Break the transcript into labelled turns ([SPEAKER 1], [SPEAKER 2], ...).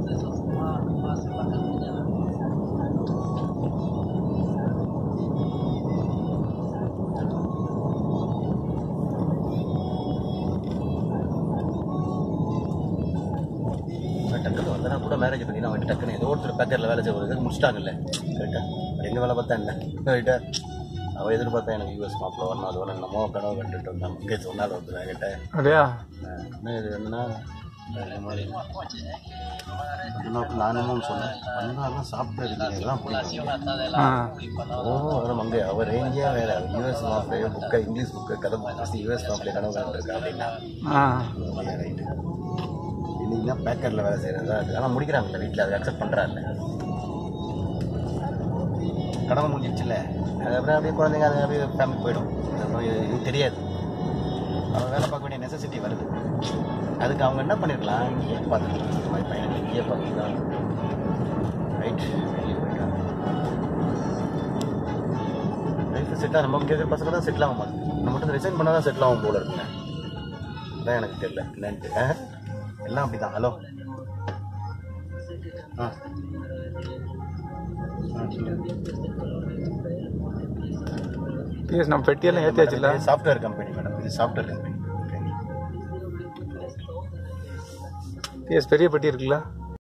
[SPEAKER 1] டக்குனு வந்தனா கூட மேரேஜ் பண்ணி அவங்க டக்குனு ஏதோ ஒருத்தர் பேக்கரில் வேலை செய்வது முடிச்சிட்டாங்கல்ல கரெக்டாக எங்கே வேலை பார்த்தா என்ன ரைட்டா அவள் எதிர்பார்த்தா எனக்கு யூஎஸ் மாப்பிள்ள வரணும் அது வரணும் என்னமோ கனவு கண்டுட்டு வந்தான் இங்கே சொன்னாலும் வந்துடும் என்கிட்ட
[SPEAKER 2] அப்படியா
[SPEAKER 1] என்ன இது என்னன்னா இந்த மாதிரி இன்னொரு நானும் சொன்னேன் வந்தாலும் சாப்பிட்டு இருக்கீங்க இதெல்லாம் பிடிக்கும்
[SPEAKER 2] ஆ
[SPEAKER 1] ஓ அதில் மங்கை அவர் ரேஞ்சே வேற யூஎஸ் மாப்பிள்ளையோ புக்கை இங்கிலீஷ் புக்கை கதை படிச்சு யூஎஸ் மாப்பிள்ளைய கனவு கண்டுருக்கா அப்படின்னா
[SPEAKER 2] ஆ
[SPEAKER 1] ரைட்டு இன்னைக்கு தான் பேக்கரில் வேலை செய்கிறதா இருக்குது ஆனால் முடிக்கிறாங்கல்ல வீட்டில் அதை அக்செப்ட் பண்ணுறாங்க கடமை முடிஞ்சிருச்சுல்ல அதுக்கப்புறம் அப்படியே குழந்தைங்க அது அப்படியே ஃபேமிலி போயிடும் அதுக்கப்புறம் இது இது தெரியாது அவன் வேலை பார்க்க வேண்டிய நெசசிட்டி வருது அதுக்கு அவங்க என்ன பண்ணிருக்கலாம் இங்கேயே பார்த்துக்கலாம் இந்த மாதிரி பையனுக்கு இங்கேயே பார்த்துக்கலாம் ரைட் வெளியே போயிட்டாங்க லைஃப் செட் நம்ம இங்கே இருக்கிற பசங்க தான் செட்டில் ஆக மாட்டேன் நம்ம மட்டும் ரிசைன் பண்ணால் தான் செட்டில் ஆகும் போல இருக்குங்க அதான் எனக்கு தெரியல என்னன்ட்டு ஆ? எல்லாம் அப்படி தான் ஹலோ ஆ ஆ, சொல்லுங்க.
[SPEAKER 2] பிஎஸ் நம்ம பெட்டியெல்லாம் ஏற்றியாச்சுல்ல
[SPEAKER 1] இது சாஃப்ட்வேர் கம்பெனி மேடம் இது சாஃப்ட்வேர் கம்பெனி
[SPEAKER 2] பிஎஸ் பெரிய பெட்டி இருக்குல்ல